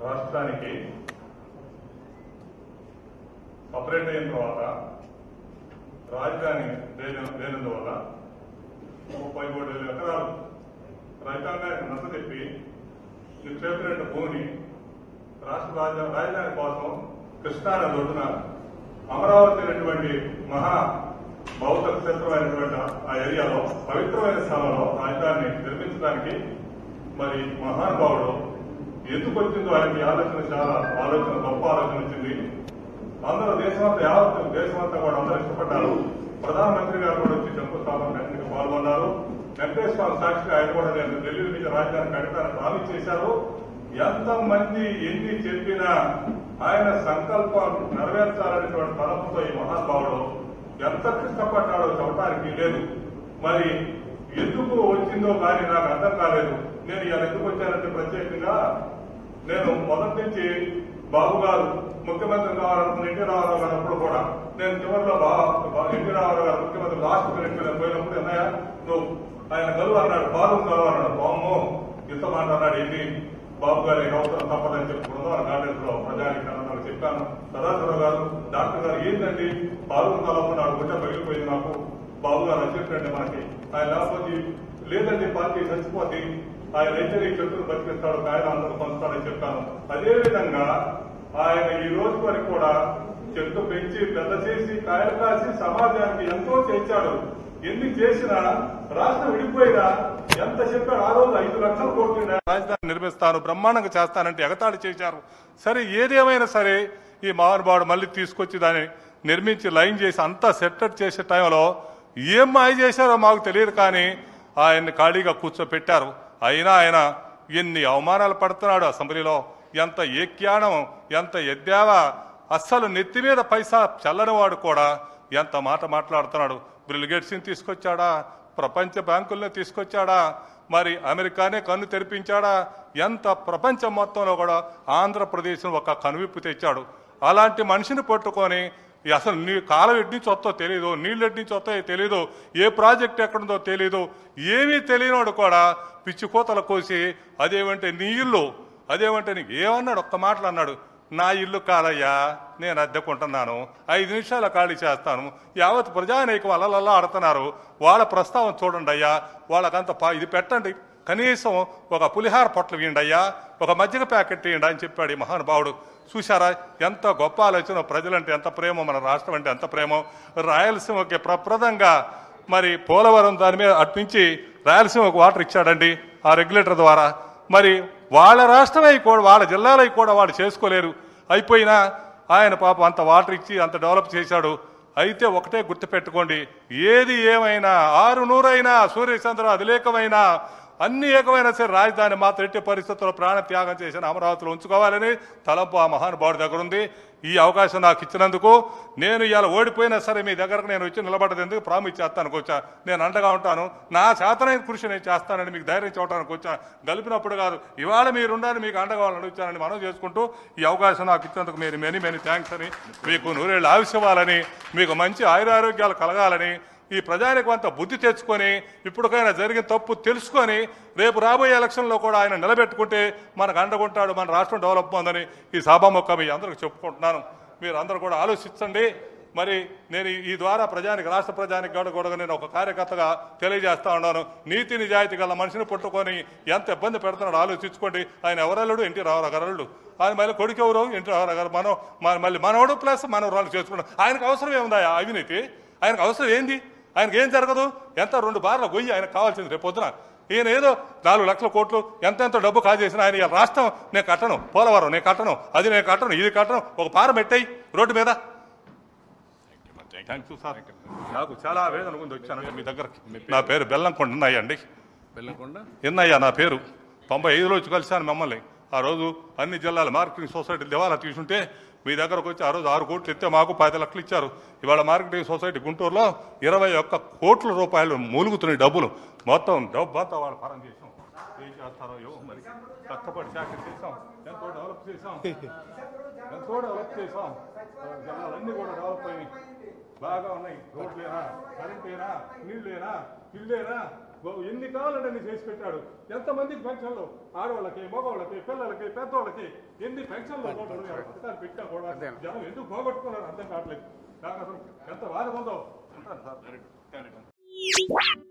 రాష్ట్రానికి సపరేట్ అయిన తర్వాత రాజధాని లేని- లేనందువల్ల ముప్పై మూడు వేల ఎకరాలు రైతాంగానికి నచ్చజెప్పి నిక్షేపమైన భూమిని రాష్ట్ర రాజ- రాజధాని కోసం కృష్ణానది ఒడ్డున అమరావతి అనేటువంటి మహా బౌద్ధ క్షేత్రమైనటువంటి ఆ ఏరియాలో పవిత్రమైన స్థలంలో రాజధానిని నిర్మించడానికి మరి మహానుభావుడు ఎందుకు వచ్చిందో ఆయనకి ఆలోచన చాలా ఆలోచన గొప్ప ఆలోచన వచ్చింది అందరూ దేశమంతా యావత్ దేశమంతా కూడా అందరూ ఇష్టపడ్డారు ప్రధానమంత్రి గారు కూడా వచ్చి శంకుస్థాపన కార్యక్రమంలో పాల్గొన్నారు వెంకటేశ్వర సాక్షిగా ఆయన కూడా నేను ఢిల్లీ నుంచి రాజధాని కడతానని ప్రామిస్ చేశారు ఎంత మంది ఎన్ని చెప్పినా ఆయన సంకల్పం నెరవేర్చాలనేటువంటి తలపుతో ఈ మహానుభావుడు ఎంత కష్టపడ్డాడో చెప్పడానికి లేదు మరి ఎందుకు వచ్చిందో కానీ నాకు అర్థం కాలేదు నేను ఇలా ఎందుకు వచ్చానంటే ప్రత్యేకంగా నేను మొదటి నుంచి బాబు గారు ముఖ్యమంత్రి కావాలనుకున్న ఎన్టీ రామారావు గారు అప్పుడు కూడా నేను చివరిలో బా- బా- ఎన్టీ రామారావు గారు ముఖ్యమంత్రి లాస్ట్ మినిట్ మీద పోయినప్పుడు అన్నయ్య నువ్వు ఆయన గలువు అన్నాడు బాబు గలువు అన్నాడు బామ్ము ఇంత మాట అన్నాడు ఏంటి బాబు గారి అవసరం తప్పదని చెప్పుకున్నాను ఆ గార్డెన్స్ లో ప్రజానికి అన్నదాన్ని చెప్పాను సదాశివరావు గారు డాక్టర్ గారు ఏంటండి పాలు కలవకున్నాడు గుండె పగిలిపోయింది నాకు బాబు గారు వచ్చేటండి మనకి ఆయన లేకపోతే లేదండి పార్టీ చచ్చిపోతే ఆయన అయితే ఈ చెట్టును బతికిస్తాడు ఆయన అందరూ పంచుతాడని చెప్పాను అదే విధంగా ఆయన ఈ రోజు వరకు కూడా చెట్టు పెంచి పెద్ద చేసి కాయలు కాసి సమాజానికి ఎంతో చేశాడు ఎన్ని చేసినా రాష్ట్రం విడిపోయినా ఎంత చెప్పాడు ఆ రోజు ఐదు లక్షల కోట్లు రాజధాని నిర్మిస్తాను బ్రహ్మాండంగా చేస్తానంటే ఎగతాళి చేశారు సరే ఏదేమైనా సరే ఈ మహానుభావుడు మళ్ళీ తీసుకొచ్చి దాన్ని నిర్మించి లైన్ చేసి అంతా సెటప్ చేసే టైంలో ఏం మాయ చేశారో మాకు తెలియదు కానీ ఆయన్ని ఖాళీగా కూర్చోపెట్టారు అయినా ఆయన ఎన్ని అవమానాలు పడుతున్నాడు అసెంబ్లీలో ఎంత ఏక్యానం ఎంత ఎద్దావా అస్సలు నెత్తి మీద పైసా చల్లనివాడు కూడా ఎంత మాట మాట్లాడుతున్నాడు బిల్ గేట్స్ని తీసుకొచ్చాడా ప్రపంచ బ్యాంకుల్ని తీసుకొచ్చాడా మరి అమెరికానే కన్ను తెరిపించాడా ఎంత ప్రపంచం మొత్తంలో కూడా ఆంధ్రప్రదేశ్ ఒక కనువిప్పు తెచ్చాడు అలాంటి మనిషిని పట్టుకొని ఈ అసలు నీ కాలం ఎటు నుంచి వస్తో తెలియదు నీళ్ళు ఎటు నుంచి వస్తాయో తెలియదు ఏ ప్రాజెక్ట్ ఎక్కడుందో తెలియదు ఏమీ తెలియనివాడు కూడా పిచ్చి కోతలు కోసి అదేమంటే నీ ఇల్లు అదేమంటే నీకు ఏమన్నాడు ఒక్క మాటలు అన్నాడు నా ఇల్లు కాదయ్యా నేను అద్దెకుంటున్నాను ఐదు నిమిషాల ఖాళీ చేస్తాను యావత్ ప్రజానీకం అలలల్లా ఆడుతున్నారు వాళ్ళ ప్రస్తావన చూడండి అయ్యా వాళ్ళకంత పా ఇది పెట్టండి కనీసం ఒక పులిహార పొట్ల ఇవ్వండి అయ్యా ఒక మజ్జిగ ప్యాకెట్ ఇవ్వండి అని చెప్పాడు ఈ మహానుభావుడు చూశారా ఎంత గొప్ప ఆలోచన ప్రజలంటే ఎంత ప్రేమో మన రాష్ట్రం అంటే ఎంత ప్రేమో రాయలసీమకి ప్రప్రదంగా మరి పోలవరం దాని మీద అటు నుంచి రాయలసీమకు వాటర్ ఇచ్చాడండి ఆ రెగ్యులేటర్ ద్వారా మరి వాళ్ళ రాష్ట్రమే కూడా వాళ్ళ జిల్లాలవి కూడా వాళ్ళు చేసుకోలేరు అయిపోయినా ఆయన పాపం అంత వాటర్ ఇచ్చి అంత డెవలప్ చేశాడు అయితే ఒకటే గుర్తుపెట్టుకోండి ఏది ఏమైనా ఆరు నూరైనా సూర్యచంద్ర అధిలేకమైనా అన్ని ఏకమైన సరే రాజధాని మాత్రం ఎట్టి పరిస్థితుల్లో ప్రాణ త్యాగం చేసిన అమరావతిలో ఉంచుకోవాలని తలంపు ఆ మహానుభావుడి దగ్గర ఉంది ఈ అవకాశం నాకు ఇచ్చినందుకు నేను ఇవాళ ఓడిపోయినా సరే మీ దగ్గరకు నేను వచ్చి నిలబడదు ఎందుకు ప్రామిస్ చేస్తానికి వచ్చా నేను అండగా ఉంటాను నా చేతనైన కృషి నేను చేస్తానని మీకు ధైర్యం చూడటానికి వచ్చా గలిపినప్పుడు కాదు ఇవాళ మీరుండాలని మీకు అండగా వాళ్ళని వచ్చానని మనం చేసుకుంటూ ఈ అవకాశం నాకు ఇచ్చినందుకు మీరు మెనీ మెనీ థ్యాంక్స్ అని మీకు నూరేళ్ళు ఆవిష్యవ్వాలని మీకు మంచి ఆయురారోగ్యాలు కలగాలని ఈ ప్రజానికి కొంత బుద్ధి తెచ్చుకొని ఇప్పటికైనా జరిగిన తప్పు తెలుసుకొని రేపు రాబోయే ఎలక్షన్లో కూడా ఆయన నిలబెట్టుకుంటే మనకు అండగుంటాడు మన రాష్ట్రం డెవలప్ ఉందని ఈ సభాముఖం మీ అందరికి చెప్పుకుంటున్నాను మీరు అందరూ కూడా ఆలోచించండి మరి నేను ఈ ద్వారా ప్రజానికి రాష్ట్ర ప్రజానికి కూడా కూడా నేను ఒక కార్యకర్తగా తెలియజేస్తా ఉన్నాను నీతి నిజాయితీ గల మనిషిని పట్టుకొని ఎంత ఇబ్బంది పెడుతున్నాడు ఆలోచించుకోండి ఆయన ఎవరల్లుడు ఎన్టీ రామారావు గారు అల్లుడు ఆయన మళ్ళీ కొడుకు ఎవరు ఎన్టీ రామారావు గారు మనం మన- మళ్ళీ మనవడు ప్లస్ మనవరాలు చేసుకున్నాం ఆయనకు అవసరం ఏముందా ఆ అవినీతి ఆయనకు అవసరం ఏంది ఆయనకి ఏం జరగదు ఎంత రెండు బార్ల గొయ్యి ఆయనకు కావాల్సింది రేపు పొద్దున ఈయన ఏదో నాలుగు లక్షల కోట్లు ఎంతెంత డబ్బు కాజేసిన ఆయన ఇలా రాష్ట్రం నేను కట్టను పోలవరం నేను కట్టను అది నేను కట్టను ఇది కట్టను ఒక పార పెట్టాయి రోడ్డు మీద థ్యాంక్ యూ సార్ నాకు చాలా వేదన ఉంది వచ్చానంటే మీ దగ్గరకి నా పేరు బెల్లంకొండ ఉన్నయ్య అండి వెళ్ళకుండా ఎన్నయ్య నా పేరు తొంభై ఐదులో వచ్చి కలిశాను మిమ్మల్ని ఆ రోజు అన్ని జిల్లాల మార్కెటింగ్ సొసైటీ దివాలా తీసుంటే మీ దగ్గరకు వచ్చి ఆ రోజు ఆరు కోట్లు ఎత్తే మాకు పది లక్షలు ఇచ్చారు ఇవాళ మార్కెటింగ్ సొసైటీ గుంటూరులో ఇరవై ఒక్క కోట్ల రూపాయలు మూలుగుతున్నాయి డబ్బులు మొత్తం డబ్బు అంతా వాళ్ళు పరం చేసాం ఏం చేస్తారో ఏమో మరి కష్టపడి చాకరీ చేసాం ఎంతో డెవలప్ చేసాం ఎంతో డెవలప్ చేసాం జిల్లాలన్నీ కూడా డెవలప్ అయినాయి బాగా ఉన్నాయి రోడ్లేనా కరెంటేనా నీళ్ళేనా ఇల్లేనా గో- ఎన్ని కావాలంటే అన్ని చేసి పెట్టాడు ఎంతమందికి పెన్షన్లు ఆడవాళ్ళకి మగవాళ్ళకి పిల్లలకి పెద్దవాళ్ళకి ఎన్ని పెన్షన్లు నూట ఇరవై ఆరు పథకాలు పెట్టా కూడా జనం ఎందుకు పోగొట్టుకున్నారు అర్థం కావట్లేదు నాకు అసలు ఎంత బాధ ఉందో అంటాను సార్